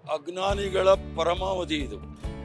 ಅಜ್ಞಾನಿಗಳ ಪರಮಾವಧಿ ಇದು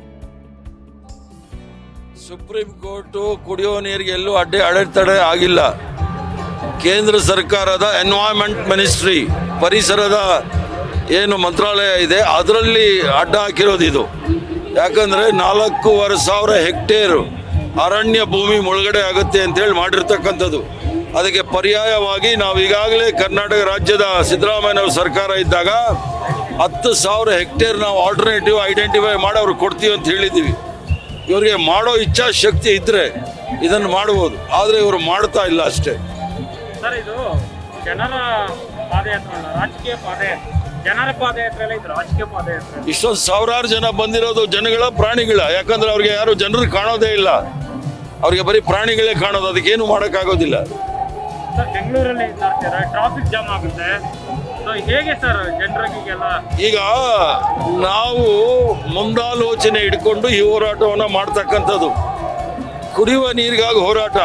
supreme court ಕುಡಿಯೋ ನೀರಿಗೆ ಎಲ್ಲೂ ಅಡ್ಡೆ ಅಡೆತಡೆ ಆಗಿಲ್ಲ ಕೇಂದ್ರ ಸರ್ಕಾರದ ಎನ್ವೈರನ್ಮೆಂಟ್ ಮಿನಿಸ್ಟ್ರಿ ಪರಿಸರದ ಏನು ಮಂತ್ರಾಲಯ ಇದೆ ಅದರಲ್ಲಿ ಅಡ್ಡ ಹಾಕಿರೋದು ಇದು ಯಾಕಂದ್ರೆ ನಾಲ್ಕೂವರೆ ಸಾವಿರ ಹೆಕ್ಟೇರು ಅರಣ್ಯ ಭೂಮಿ ಮುಳುಗಡೆ ಆಗುತ್ತೆ ಅಂತೇಳಿ ಮಾಡಿರ್ತಕ್ಕಂಥದ್ದು ಅದಕ್ಕೆ ಪರ್ಯಾಯವಾಗಿ ನಾವು ಈಗಾಗಲೇ ಕರ್ನಾಟಕ ರಾಜ್ಯದ ಸಿದ್ದರಾಮಯ್ಯನವ್ರ ಸರ್ಕಾರ ಇದ್ದಾಗ ಹತ್ತು ಸಾವಿರ ಹೆಕ್ಟೇರ್ ನಾವು ಆಲ್ಟರ್ನೇಟಿವ್ ಐಡೆಂಟಿಫೈ ಮಾಡಿ ಅವ್ರಿಗೆ ಕೊಡ್ತೀವಿ ಅಂತ ಹೇಳಿದ್ದೀವಿ ಇವರಿಗೆ ಮಾಡೋ ಇಚ್ಛಾಶಕ್ತಿ ಇದ್ರೆ ಇದನ್ನು ಮಾಡಬಹುದು ಆದರೆ ಇವರು ಮಾಡ್ತಾ ಇಲ್ಲ ಅಷ್ಟೇ ಸರ್ ಇದು ಜನರ ಪಾದಯಾತ್ರೆ ಅಲ್ಲ ರಾಜಕೀಯ ಪಾದಯಾತ್ರೆ ಜನರ ಪಾದಯಾತ್ರೆ ಅಲ್ಲ ಇದು ರಾಜಕೀಯ ಪಾದಯಾತ್ರೆ ಇಷ್ಟೊಂದು ಸಾವಿರಾರು ಜನ ಬಂದಿರೋದು ಜನಗಳ ಪ್ರಾಣಿಗಳ ಯಾಕಂದ್ರೆ ಅವ್ರಿಗೆ ಯಾರು ಜನರು ಕಾಣೋದೇ ಇಲ್ಲ ಅವ್ರಿಗೆ ಬರೀ ಪ್ರಾಣಿಗಳೇ ಕಾಣೋದು ಅದಕ್ಕೇನು ಮಾಡೋಕ್ಕಾಗೋದಿಲ್ಲ ಸರ್ ಬೆಂಗಳೂರಲ್ಲಿ ನೋಡ್ತೀರಾ ಟ್ರಾಫಿಕ್ ಜಾಮ್ ಆಗುತ್ತೆ ಸೊ ಹೇಗೆ ಸರ್ ಜನರಿಗೆಲ್ಲ ಈಗ ನಾವು ಮುಂದಾಲೋಚನೆ ಇಟ್ಕೊಂಡು ಈ ಹೋರಾಟವನ್ನು ಮಾಡ್ತಕ್ಕಂಥದ್ದು ಕುಡಿಯುವ ನೀರಿಗಾಗಿ ಹೋರಾಟ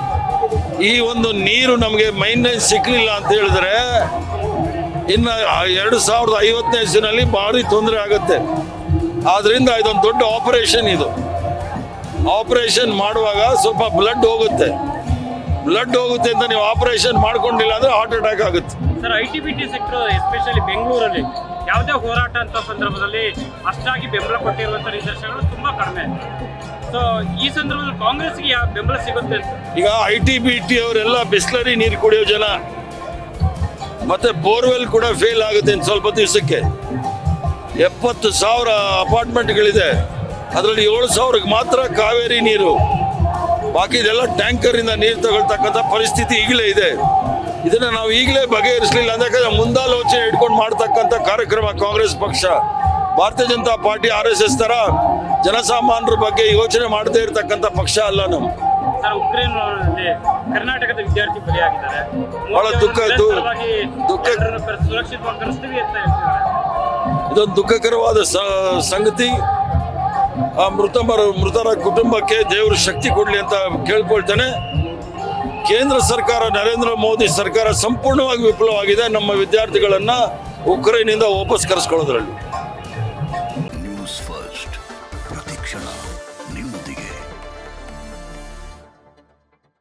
ಈ ಒಂದು ನೀರು ನಮಗೆ ಮೈಂಟೈನ್ ಸಿಕ್ಕಲಿಲ್ಲ ಅಂತ ಹೇಳಿದ್ರೆ ಇನ್ನು ಎರಡು ಸಾವಿರದ ಐವತ್ತನೇ ಇಸ್ವಿನಲ್ಲಿ ಭಾರಿ ತೊಂದರೆ ಆಗುತ್ತೆ ಆದ್ರಿಂದ ಇದೊಂದು ದೊಡ್ಡ ಆಪರೇಷನ್ ಇದು ಆಪರೇಷನ್ ಮಾಡುವಾಗ ಸ್ವಲ್ಪ ಬ್ಲಡ್ ಹೋಗುತ್ತೆ ಬ್ಲಡ್ ಹೋಗುತ್ತೆ ಅಂತ ನೀವು ಆಪರೇಷನ್ ಮಾಡ್ಕೊಂಡಿಲ್ಲ ಅಂದ್ರೆ ಹಾರ್ಟ್ ಅಟ್ಯಾಕ್ ಆಗುತ್ತೆ sir I T B T sector especially ಬೆಂಗಳೂರಲ್ಲಿ ಯಾವುದೇ ಹೋರಾಟ ಅಂತ ಸಂದರ್ಭದಲ್ಲಿ ಅಷ್ಟಾಗಿ ಬೆಂಬಲ ಕೊಟ್ಟಿರುವಂತ ನಿದರ್ಶನಗಳು ತುಂಬಾ ಕಡಿಮೆ ಸೊ ಈ ಸಂದರ್ಭದಲ್ಲಿ ಕಾಂಗ್ರೆಸ್ಗೆ ಯಾವ ಬೆಂಬಲ ಸಿಗುತ್ತೆ ಅಂತ ಈಗ ಐ ಟಿ ಬಿ ಟಿ ಅವರೆಲ್ಲ ಬಿಸ್ಲರಿ ನೀರು ಕುಡಿಯೋ ಜನ ಮತ್ತೆ ಬೋರ್ವೆಲ್ ಕೂಡ ಫೇಲ್ ಆಗುತ್ತೆ ಇನ್ನು ಸ್ವಲ್ಪ ದಿವಸಕ್ಕೆ ಎಪ್ಪತ್ತು ಸಾವಿರ ಅಪಾರ್ಟ್ಮೆಂಟ್ಗಳಿದೆ ಅದರಲ್ಲಿ ಏಳು ಸಾವಿರಕ್ಕೆ ಮಾತ್ರ ಕಾವೇರಿ ನೀರು ಬಾಕಿ ಇದೆಲ್ಲ ಟ್ಯಾಂಕರ್ ಇಂದ ನೀರು ತಗೊಳ್ತಕ್ಕಂಥ ಪರಿಸ್ಥಿತಿ ಈಗಲೇ ಇದೆ ಇದನ್ನ ನಾವು ಈಗಲೇ ಬಗೆಹರಿಸಲಿಲ್ಲ ಅಂದ್ರೆ ಮುಂದಾಲೋಚನೆ ಇಟ್ಕೊಂಡು ಮಾಡ್ತಕ್ಕಂಥ ಕಾರ್ಯಕ್ರಮ ಕಾಂಗ್ರೆಸ್ ಪಕ್ಷ Bharatiya Janata party R S S ತರ ಜನಸಾಮಾನ್ಯರ ಬಗ್ಗೆ ಯೋಚನೆ ಮಾಡದೇ ಇರತಕ್ಕಂಥ ಪಕ್ಷ ಅಲ್ಲ ನಾವು ಸರ್ ಉಕ್ರೇನ್ ಅಲ್ಲಿ ಕರ್ನಾಟಕದ ವಿದ್ಯಾರ್ಥಿ ಬಲಿಯಾಗಿದ್ದಾರೆ ಬಹಳ ದುಃಖ- ದು- ನಿರಂತರವಾಗಿ ದುಃಖ- ಜನರನ್ನು ಕರ್- ಸುರಕ್ಷಿತವಾಗಿ ಕಳಿಸ್ತೀವಿ ಅಂತ ಹೇಳ್ತಿದ್ದಾರೆ ಇದೊಂದು ದುಃಖಕರವಾದ ಸ- ಸಂಗತಿ ಆ ಮೃತ ಮರ- ಮೃತರ ಕುಟುಂಬಕ್ಕೆ ದೇವರು ಶಕ್ತಿ ಕೊಡ್ಲಿ ಅಂತ ಕೇಳ್ಕೊಳ್ತೇನೆ ಕೇಂದ್ರ ಸರ್ಕಾರ ನರೇಂದ್ರ ಮೋದಿ ಸರ್ಕಾರ ಸಂಪೂರ್ಣವಾಗಿ ವಿಫಲವಾಗಿದೆ ನಮ್ಮ ವಿದ್ಯಾರ್ಥಿಗಳನ್ನ ಉಕ್ರೇನಿಂದ ವಾಪಸ್ ಕರೆಸ್ಕೊಳ್ಳೋದ್ರಲ್ಲಿ